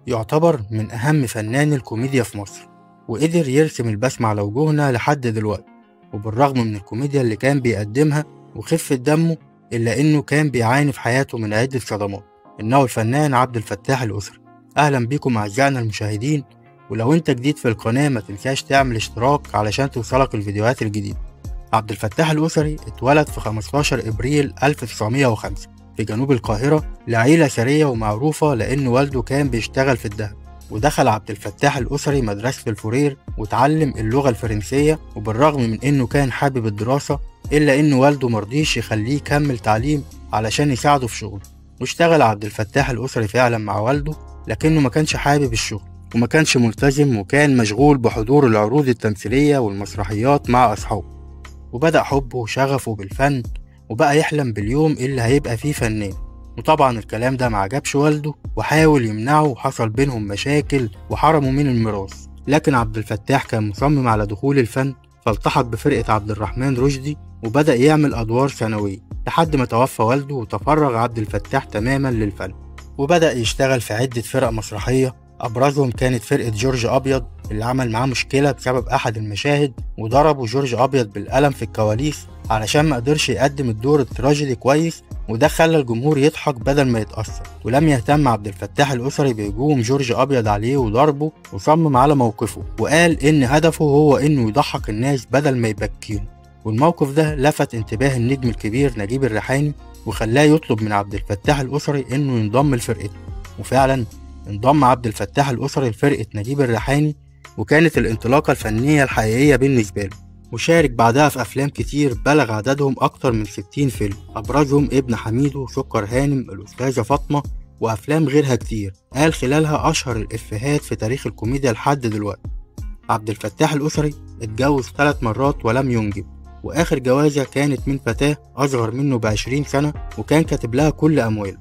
يعتبر من أهم فنان الكوميديا في مصر وقدر يرسم البسمة على وجوهنا لحد دلوقتي وبالرغم من الكوميديا اللي كان بيقدمها وخفة دمه إلا إنه كان بيعاني في حياته من عدة صدمات إنه الفنان عبد الفتاح الأسري أهلا بيكم أعزائنا المشاهدين ولو أنت جديد في القناة ما تنساش تعمل اشتراك علشان توصلك الفيديوهات الجديدة عبد الفتاح الأسري اتولد في 15 إبريل 1905 في جنوب القاهرة لعيلة ثرية ومعروفة لأن والده كان بيشتغل في الدهب ودخل عبد الفتاح الأسري مدرسة الفورير وتعلم اللغة الفرنسية وبالرغم من إنه كان حابب الدراسة إلا إن والده مرضيش يخليه يكمل تعليم علشان يساعده في شغله واشتغل عبد الفتاح الأسري فعلا مع والده لكنه ما كانش حابب الشغل وما كانش ملتزم وكان مشغول بحضور العروض التمثيلية والمسرحيات مع أصحابه وبدأ حبه وشغفه بالفن وبقى يحلم باليوم اللي هيبقى فيه فنان وطبعا الكلام ده ما عجبش والده وحاول يمنعه وحصل بينهم مشاكل وحرمه من الميراث لكن عبد الفتاح كان مصمم على دخول الفن فالتحق بفرقة عبد الرحمن رشدي وبدأ يعمل أدوار ثانوية لحد ما توفى والده وتفرغ عبد الفتاح تماما للفن وبدأ يشتغل في عدة فرق مسرحية أبرزهم كانت فرقة جورج أبيض اللي عمل معاه مشكلة بسبب أحد المشاهد وضربوا جورج أبيض بالقلم في الكواليس علشان ما قدرش يقدم الدور التراجيدي كويس وده خلى الجمهور يضحك بدل ما يتأثر ولم يهتم عبد الفتاح الأسري بهجوم جورج أبيض عليه وضربه وصمم على موقفه وقال إن هدفه هو إنه يضحك الناس بدل ما يبكيهم والموقف ده لفت انتباه النجم الكبير نجيب الريحاني وخلاه يطلب من عبد الفتاح الأسري إنه ينضم لفرقته وفعلا انضم عبد الفتاح الأسري لفرقة نجيب الريحاني وكانت الانطلاقة الفنية الحقيقية بالنسبة له وشارك بعدها في أفلام كتير بلغ عددهم أكتر من 60 فيلم أبرزهم ابن حميدو سكر هانم الأستاذة فاطمة وأفلام غيرها كتير قال خلالها أشهر الإفيهات في تاريخ الكوميديا لحد دلوقتي عبد الفتاح الأسري اتجوز ثلاث مرات ولم ينجب وآخر جوازة كانت من فتاة أصغر منه بعشرين سنة وكان كاتب لها كل أمواله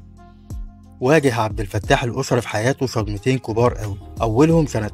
واجه عبد الفتاح الأسري في حياته صدمتين كبار قوي أولهم سنة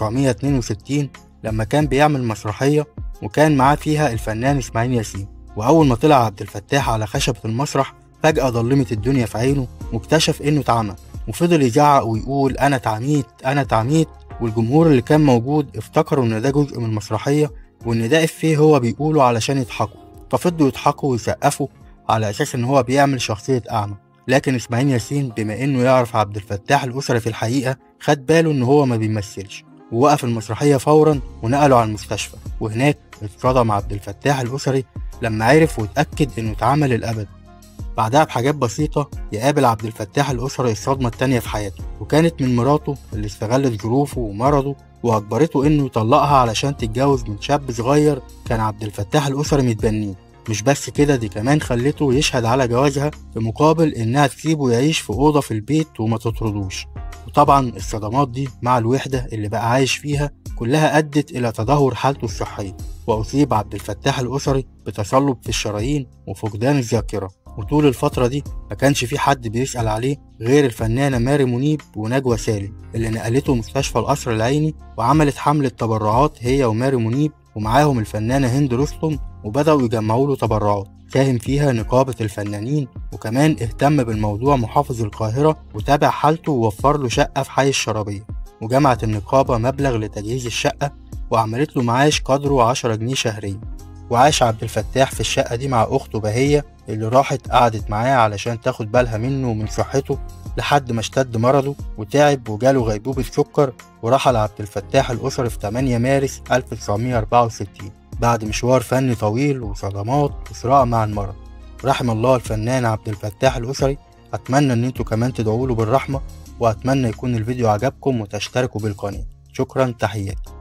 1962 لما كان بيعمل مسرحية وكان معاه فيها الفنان إسماعيل ياسين وأول ما طلع عبد الفتاح على خشبة المسرح فجأة ضلمت الدنيا في عينه واكتشف إنه اتعمى وفضل يزعق ويقول أنا اتعميت أنا اتعميت والجمهور اللي كان موجود افتكروا إن ده جزء من المسرحية وإن ده إفيه هو بيقوله علشان يضحكوا ففضلوا يضحكوا ويسقفوا على أساس إن هو بيعمل شخصية أعمى لكن إسماعيل ياسين بما إنه يعرف عبد الفتاح الأسري في الحقيقة خد باله إن هو ما بيمثلش ووقف المسرحية فورا ونقله على المستشفى وهناك اتصدم عبد الفتاح الأسري لما عرف واتأكد إنه اتعمل الأبد بعدها بحاجات بسيطة يقابل عبد الفتاح الأسري الصدمة التانية في حياته وكانت من مراته اللي استغلت ظروفه ومرضه وأجبرته إنه يطلقها علشان تتجوز من شاب صغير كان عبد الفتاح الأسري متبنيه مش بس كده دي كمان خلته يشهد على جوازها في مقابل إنها تسيبه يعيش في أوضة في البيت وما تطردوش وطبعا الصدمات دي مع الوحدة اللي بقى عايش فيها كلها أدت إلى تدهور حالته الصحية وأصيب عبد الفتاح الأسري بتصلب في الشرايين وفقدان الذاكرة وطول الفترة دي ما كانش في حد بيسأل عليه غير الفنانة ماري منيب ونجوى سالم اللي نقلته مستشفى القصر العيني وعملت حملة تبرعات هي وماري منيب ومعاهم الفنانة هند رستم وبدأوا يجمعوا له تبرعات ساهم فيها نقابة الفنانين وكمان اهتم بالموضوع محافظ القاهرة وتابع حالته ووفر له شقة في حي الشرابية وجمعت النقابة مبلغ لتجهيز الشقة وعملت له معاش قدره 10 جنيه شهريا وعاش عبد الفتاح في الشقة دي مع أخته بهية اللي راحت قعدت معاه علشان تاخد بالها منه ومن صحته لحد ما اشتد مرضه وتعب وجاله غيبوبة سكر ورحل عبد الفتاح الأسري في 8 مارس 1964 بعد مشوار فني طويل وصدمات وصراع مع المرض رحم الله الفنان عبد الفتاح الأسري أتمنى إن انتوا كمان تدعوا له بالرحمة وأتمنى يكون الفيديو عجبكم وتشتركوا بالقناة شكرا تحياتي